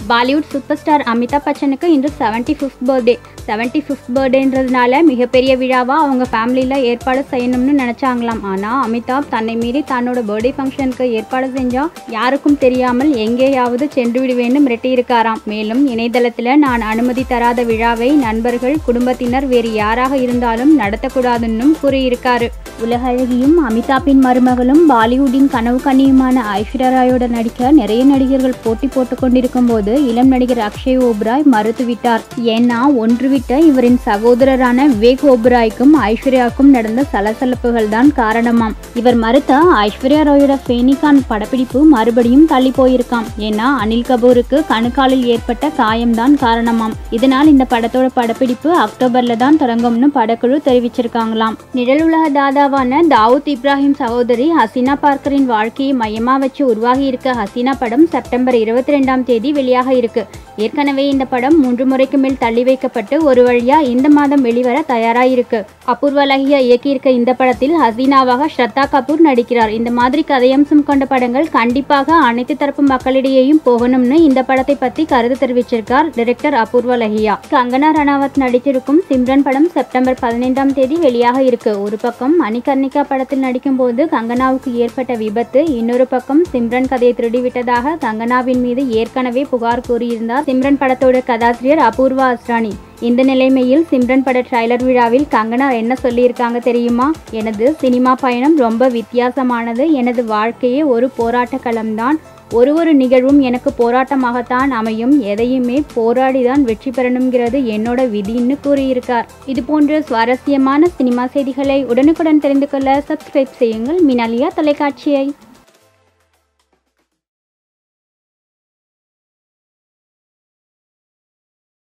Bollywood super star Amitabh பச்சனுக்கு இன்று seventy fifth birthday seventy fifth பர்த்டேன்றதுனால மிகப்பெரிய விழாவாக அவங்க ஃபேமிலியில் ஏற்பாடு செய்யணும்னு நினச்சாங்களாம் ஆனால் அமிதாப் தன்னை மீறி தன்னோட பர்த்டே ஃபங்க்ஷனுக்கு ஏற்பாடு செஞ்சால் யாருக்கும் தெரியாமல் எங்கேயாவது சென்று விடுவேன்னு மிரட்டியிருக்காராம் மேலும் இணையதளத்தில் நான் அனுமதி தராத விழாவை நண்பர்கள் குடும்பத்தினர் வேறு யாராக இருந்தாலும் நடத்தக்கூடாதுன்னும் கூறியிருக்காரு உலக அழகியும் அமிதாப்பின் மருமகளும் பாலிவுட்டின் கனவு கன்னியுமான ஐஸ்வர்யா ராயோட நடிக்க நிறைய நடிகர்கள் போட்டி போட்டு கொண்டிருக்கும் போது இளம் நடிகர் அக்ஷய் ஓப்ராய் மறுத்துவிட்டார் ஏன்னா ஒன்றுவிட்ட இவரின் சகோதரரான விவேக் ஓப்ராய்க்கும் ஐஸ்வர்யாவுக்கும் நடந்த சலசலப்புகள் தான் காரணமாம் இவர் மறுத்த ஐஸ்வர்யா ராயோட ஃபேனிகான் படப்பிடிப்பு மறுபடியும் தள்ளி போயிருக்காம் ஏன்னா அனில் கபூருக்கு கணுக்காலில் ஏற்பட்ட காயம்தான் காரணமாம் இதனால் இந்த படத்தோட படப்பிடிப்பு அக்டோபர்ல தான் தொடங்கும்னு படக்குழு தெரிவிச்சிருக்காங்களாம் நிழல் உலக தாதாவான தாவூத் இப்ராஹிம் சகோதரி ஹசீனா பார்க்கரின் வாழ்க்கையை மையமா வச்சு உருவாகி இருக்க ஹசீனா படம் செப்டம்பர் இருபத்தி ரெண்டாம் தேதி வெளியாக இருக்கு ஏற்கனவே இந்த படம் மூன்று முறைக்கு மேல் தள்ளி வைக்கப்பட்டு ஒரு வழியா இந்த மாதம் வெளிவர தயாராயிருக்கு அபூர்வ லஹியா இயக்கியிருக்க இந்த படத்தில் ஹசீனாவாக ஸ்ரத்தா கபூர் நடிக்கிறார் இந்த மாதிரி கதையம்சம் கொண்ட படங்கள் கண்டிப்பாக அனைத்து தரப்பு மக்களிடையேயும் போகணும்னு இந்த படத்தை பத்தி கருத்து தெரிவிச்சிருக்கார் டைரக்டர் அபூர்வ லஹியா கங்கனா ரணாவத் நடித்திருக்கும் சிம்ரன் படம் செப்டம்பர் பதினைந்தாம் தேதி வெளியாக இருக்கு ஒரு பக்கம் மணிகர்ணிகா படத்தில் நடிக்கும்போது கங்கனாவுக்கு ஏற்பட்ட விபத்து இன்னொரு பக்கம் சிம்ரன் கதையை திருடிவிட்டதாக கங்கனாவின் மீது ஏற்கனவே புகார் கூறியிருந்தார் சிம்ரன் படத்தோட கதாசிரியர் அபூர்வா அஸ்ரானி இந்த நிலைமையில் சிம்ரன் பட ட்ரைலர் விழாவில் கங்கனா என்ன சொல்லியிருக்காங்க தெரியுமா எனது சினிமா பயணம் ரொம்ப வித்தியாசமானது எனது வாழ்க்கையே ஒரு போராட்ட களம்தான் ஒரு ஒரு நிகழ்வும் எனக்கு போராட்டமாகத்தான் அமையும் எதையுமே போராடிதான் வெற்றி பெறணுங்கிறது என்னோட விதின்னு கூறியிருக்கார் இது போன்ற சுவாரஸ்யமான சினிமா செய்திகளை உடனுக்குடன் தெரிந்து கொள்ள சப்ஸ்கிரைப் செய்யுங்கள் மினாலியா தொலைக்காட்சியை